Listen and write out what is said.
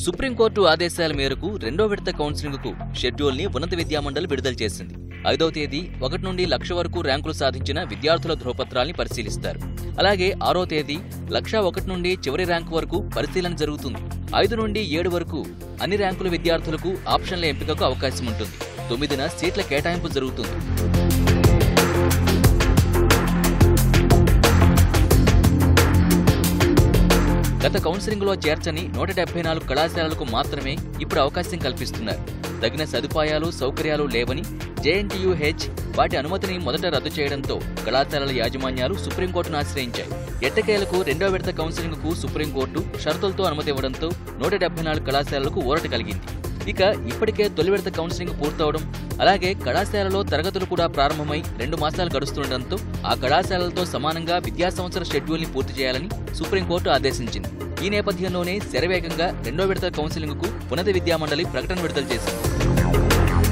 supreme court ఆదేశాల మేరకు రెండో విడత కౌన్సిలింగ్ కు షెడ్యూల్ ని ఉన్నత విద్యామండలి విడుదల చేసింది ఐదవ తేదీ ఒకటి నుండి లక్ష వరకు ర్యాంకులు సాధించిన విద్యార్థుల ధృవపత్రాల్ని పరిశీలిస్తారు అలాగే ఆరో తేదీ లక్ష ఒకటి నుండి చివరి ర్యాంకు వరకు పరిశీలన జరుగుతుంది ఐదు నుండి ఏడు వరకు అన్ని ర్యాంకుల విద్యార్థులకు ఆప్షన్ల ఎంపికకు అవకాశం ఉంటుంది తొమ్మిదిన సీట్ల కేటాయింపు జరుగుతుంది గత కౌన్సిలింగ్ లో చేర్చని నూట డెబ్బై నాలుగు కళాశాలలకు మాత్రమే ఇప్పుడు అవకాశం కల్పిస్తున్నారు తగిన సదుపాయాలు సౌకర్యాలు లేవని జేఎన్టీయూహెచ్ వాటి అనుమతిని మొదట రద్దు చేయడంతో కళాశాలల యాజమాన్యాలు సుప్రీంకోర్టును ఆశ్రయించాయి ఎట్టకేలకు రెండో విడత కౌన్సిలింగ్ కు సుప్రీంకోర్టు షరతులతో అనుమతి ఇవ్వడంతో నూట డెబ్బై నాలుగు కళాశాలలకు ఊరట కలిగింది ఇక ఇప్పటికే తొలి విడత కౌన్సిలింగ్ పూర్తవడం అలాగే కళాశాలలో తరగతులు కూడా ప్రారంభమై రెండు మాసాలు గడుస్తుండటంతో ఆ కళాశాలలతో సమానంగా విద్యా సంవత్సర షెడ్యూల్ ని పూర్తి చేయాలని సుప్రీంకోర్టు ఆదేశించింది ఈ నేపథ్యంలోనే శరవేగంగా రెండో విడత కౌన్సిలింగ్ కు ఉన్నత విద్యామండలి ప్రకటన విడుదల చేసింది